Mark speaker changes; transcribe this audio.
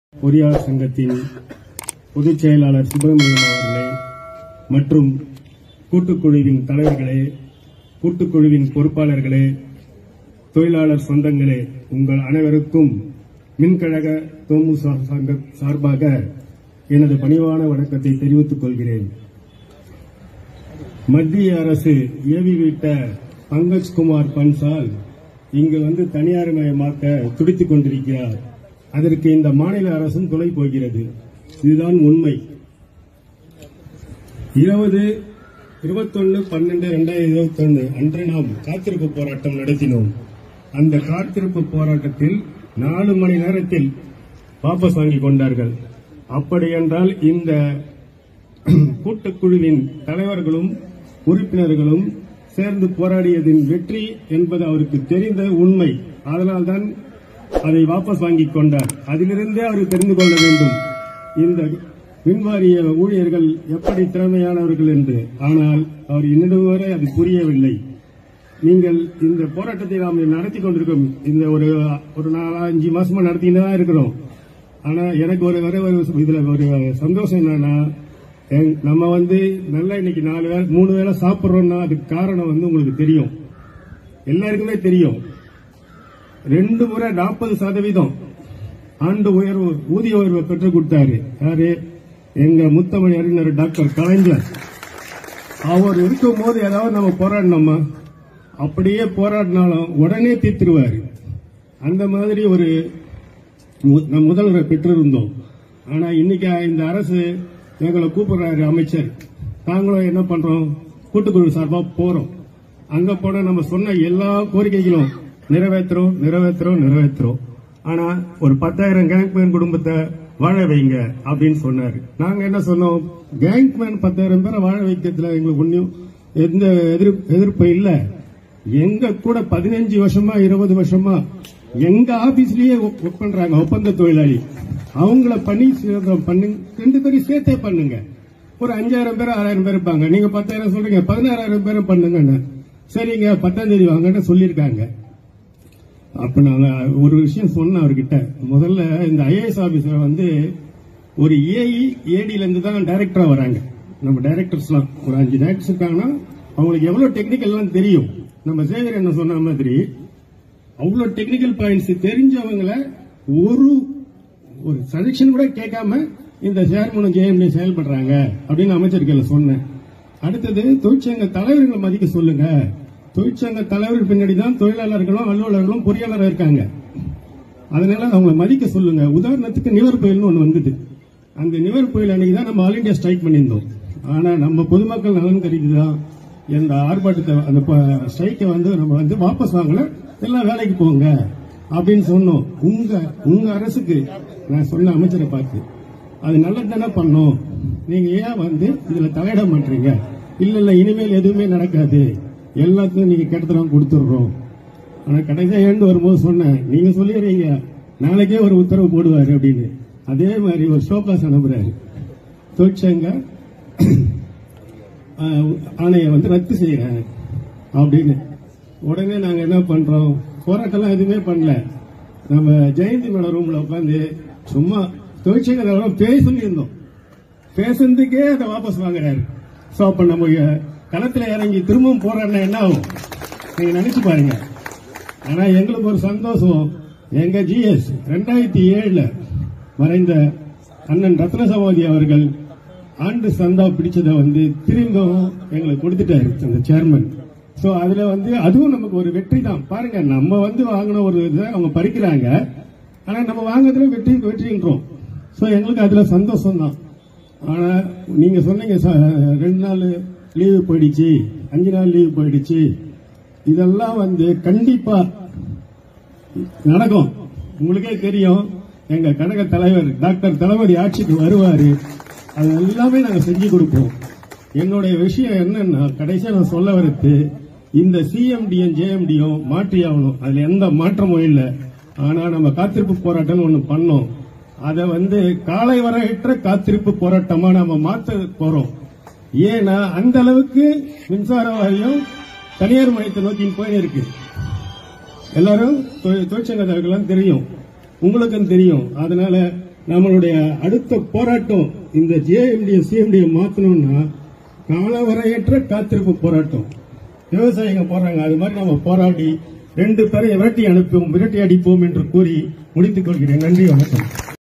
Speaker 1: பொறியாளர் சங்கத்தின் பொதுச் செயலாளர் சுப்பிரமணியம் அவர்களே மற்றும் கூட்டுக்குழுவின் தலைவர்களே கூட்டுக்குழுவின் பொறுப்பாளர்களே தொழிலாளர் சொந்தங்களே உங்கள் அனைவருக்கும் மின்கழக தோமு சா- சங்க சார்பாக எனது பணிவான வணக்கத்தை தெரிவித்துக் கொள்கிறேன் மத்திய அரசு ஏவிவிட்ட பங்கஜ்குமார் பன்சால் இங்கு வந்து தனியார்மயமாக்க துடித்துக் கொண்டிருக்கிறார் அதற்கு இந்த மாநில அரசும் துணை போகிறது இதுதான் உண்மை இருபது இருபத்தொன்னு பன்னெண்டு ரெண்டாயிரத்தி இருபத்தொன்னு அன்று நாம் காத்திருப்பு போராட்டம் நடத்தினோம் அந்த காத்திருப்பு போராட்டத்தில் நாலு மணி நேரத்தில் வாபஸ் வாங்கிக் கொண்டார்கள் அப்படியென்றால் இந்த கூட்டுக்குழுவின் தலைவர்களும் உறுப்பினர்களும் சேர்ந்து போராடியதின் வெற்றி என்பது அவருக்கு தெரிந்த உண்மை அதனால்தான் அதை வாபஸ் வாங்கிக் கொண்டார் அதிலிருந்தே அவர் தெரிந்து கொள்ள வேண்டும் இந்த மின்வாரிய ஊழியர்கள் எப்படி திறமையானவர்கள் என்று ஆனால் அவர் இன்னும் வரை அது புரியவில்லை நீங்கள் இந்த போராட்டத்தை நாம் நடத்தி கொண்டிருக்கோம் இந்த ஒரு ஒரு நாலு அஞ்சு மாசமா நடத்திட்டு தான் இருக்கிறோம் ஆனா எனக்கு ஒரு வர ஒரு இதுல ஒரு சந்தோஷம் என்னன்னா எங்- நம்ம வந்து நல்லா இன்னைக்கு நாலு வேளை மூணு வேளை சாப்பிடுறோம்னா அதுக்கு காரணம் வந்து உங்களுக்கு தெரியும் எல்லாருக்குமே தெரியும் ரெண்டு முறை நாற்பது சதவீதம் ஆண்டு உயர்வு ஊதிய உயர்வை பெற்றுக் கொடுத்தாரு யாரு எங்க முத்தமிழ் அறிஞர் டாக்டர் கலைஞர் அவர் இருக்கும் போது ஏதாவது நம்ம போராடினோமா அப்படியே போராடினாலும் உடனே தீர்த்துருவாரு அந்த மாதிரி ஒரு மு- நம் முதல்வரை பெற்றிருந்தோம் ஆனா இன்னைக்கு இந்த அரசு எங்களை கூப்பிடுறாரு அமைச்சர் நாங்களும் என்ன பண்றோம் கூட்டுக்குழு சார்பா போறோம் அங்க போனா நம்ம சொன்ன எல்லா கோரிக்கைகளும் நிறைவேற்றுறோம் நிறைவேற்றுறோம் நிறைவேற்றுறோம் ஆனா ஒரு பத்தாயிரம் கேங்க்மேன் குடும்பத்தை வாழ வைங்க அப்படின்னு சொன்னாரு நாங்க என்ன சொன்னோம் கேங்க்மேன் பத்தாயிரம் பேரை வாழ வைக்கிறதுல எங்களுக்கு ஒன்றும் எந்த எதிர்ப்பு எதிர்ப்பு இல்ல எங்க கூட பதினஞ்சு வருஷமா இருபது வருஷமா எங்க ஆபீஸ்லயே ஒர்க் பண்றாங்க ஒப்பந்த தொழிலாளி அவங்கள பணி சுதந்திரம் பண்ணு ரெண்டு பேரும் சேர்த்தே பண்ணுங்க ஒரு அஞ்சாயிரம் பேர் ஆறாயிரம் பேர் இருப்பாங்க நீங்க பத்தாயிரம் சொல்றீங்க பதினாறாயிரம் பேரும் பண்ணுங்கன்னு சரிங்க பத்தாம் தேதி வாங்கன்னு சொல்லியிருக்காங்க அப்ப நாங்க ஒரு விஷயம் சொன்னேன் அவர்கிட்ட முதல்ல இந்த ஐஏஎஸ் ஆபீசர் வந்து ஒரு ஏஇ ஏடில இருந்து தான் டைரக்டரா வராங்க நம்ம டைரக்டர்ஸ்லாம் ஒரு அஞ்சு டைரக்டர்ஸ் இருக்காங்கன்னா அவங்களுக்கு எவ்வளவு டெக்னிக்கல் எல்லாம் தெரியும் நம்ம சேகர் என்ன சொன்ன மாதிரி அவ்வளவு டெக்னிக்கல் பாயிண்ட்ஸ் தெரிஞ்சவங்கள ஒரு ஒரு சஜஷன் கூட கேட்காம இந்த சேர்மனும் ஜெயம்டி செயல்படுறாங்க அப்படின்னு அமைச்சர்களை சொன்னேன் அடுத்தது தொழிற்சங்க தலைவர்களை மதிக்க சொல்லுங்க தொழிற்சங்க தலைவர்கள் பின்னாடி தான் தொழிலாளர்களும் அலுவலர்களும் பொறியாளரும் இருக்காங்க அதனால அவங்கள மதிக்க சொல்லுங்க உதாரணத்துக்கு நிவர் புயல்னு ஒண்ணு வந்தது அந்த நிவர் புயல் அன்னைக்கு தான் நம்ம ஆல் இந்தியா ஸ்ட்ரைக் பண்ணியிருந்தோம் ஆனா நம்ம பொதுமக்கள் நலன் கருதி தான் இந்த ஆர்ப்பாட்டத்தை அந்த ஸ்ட்ரைக்கை வந்து நம்ம வந்து வாபஸ் வாங்கல எல்லாம் வேலைக்கு போங்க அப்படின்னு சொன்னோம் உங்க உங்க அரசுக்கு நான் சொன்ன அமைச்சரை பார்த்து அது நல்லது தானே பண்ணோம் நீங்க ஏன் வந்து இதுல தலையிட மாட்டீங்க இல்ல இல்ல இனிமேல் எதுவுமே நடக்காது எல்லாத்துக்கும் நீங்க கெட்டத்தனம் கொடுத்துடுறோம் ஆனா கடைசியா எழுந்து வரும்போது சொன்னேன் நீங்க சொல்லிடுறீங்க நாளைக்கே ஒரு உத்தரவு போடுவாரு அப்படின்னு அதே மாதிரி ஒரு ஷோகாஸ் அனுப்புறாரு தொழிற்சங்க ஆஹ், ஆணையை வந்து ரத்து செய்யறேன் அப்படின்னு உடனே நாங்க என்ன பண்றோம் போராட்டம்லாம் எதுவுமே பண்ணல நம்ம ஜெயந்தி மேடம் ரூம்ல உட்காந்து சும்மா தொழிற்சங்க தலைவரும் பேச சொல்லியிருந்தோம் பேசுறதுக்கே அதை வாபஸ் வாங்குறாரு சோ அப்ப நம்ம களத்துல இறங்கி திரும்பவும் போராடினா என்ன ஆகும் நீங்க நினைச்சு பாருங்க ஆனா எங்களுக்கு ஒரு சந்தோஷம் எங்க ஜிஎஸ் ரெண்டாயிரத்தி ஏழுல மறைந்த அண்ணன் ரத்ன சமாதி அவர்கள் ஆண்டு சந்தா பிடிச்சதை வந்து திரும்பவும் எங்களுக்கு கொடுத்துட்டாரு அந்த சேர்மன் சோ அதுல வந்து அதுவும் நமக்கு ஒரு வெற்றி தான் பாருங்க நம்ம வந்து வாங்கின ஒரு இதை அவங்க பறிக்கிறாங்க ஆனா நம்ம வாங்குறதுல வெற்றி வெற்றின்றோம் சோ எங்களுக்கு அதுல சந்தோஷம் தான் ஆனா நீங்க சொன்னீங்க ச- ரெண்டு நாள் லீவு போயிடுச்சு அஞ்சு நாள் லீவு போயிடுச்சு இதெல்லாம் வந்து கண்டிப்பா நடக்கும் உங்களுக்கே தெரியும் எங்க கழக தலைவர் டாக்டர் தளபதி ஆட்சிக்கு வருவாரு அது எல்லாமே நாங்க செஞ்சு கொடுப்போம் என்னுடைய விஷயம் என்னன்னா கடைசியா நான் சொல்ல வரது இந்த சிஎம்டியும் ஜேஎம்டியும் மாற்றி ஆகணும் அதுல எந்த மாற்றமும் இல்லை ஆனா நம்ம காத்திருப்பு போராட்டம்னு ஒண்ணு பண்ணோம் அதை வந்து காலை வரையற்ற காத்திருப்பு போராட்டமா நம்ம மாத்த போறோம் ஏன்னா அந்த அளவுக்கு மின்சார வாரியம் தனியார் மையத்தை நோக்கி போயின்னு இருக்கு எல்லாரும் தொ- தொழிற்சங்க தலைவர்கள்லாம் தெரியும் உங்களுக்கும் தெரியும் அதனால நம்மளுடைய அடுத்த போராட்டம் இந்த ஜேஎம்டியை சிஎம்டியை மாத்தணும்னா காலவரையற்ற காத்திருப்பு போராட்டம் விவசாயிங்க போறாங்க அது மாதிரி நம்ம போராடி ரெண்டு பேரை விரட்டி அனுப்புவோம் விரட்டி அடிப்போம் என்று கூறி முடித்துக் கொள்கிறேன் நன்றி வணக்கம்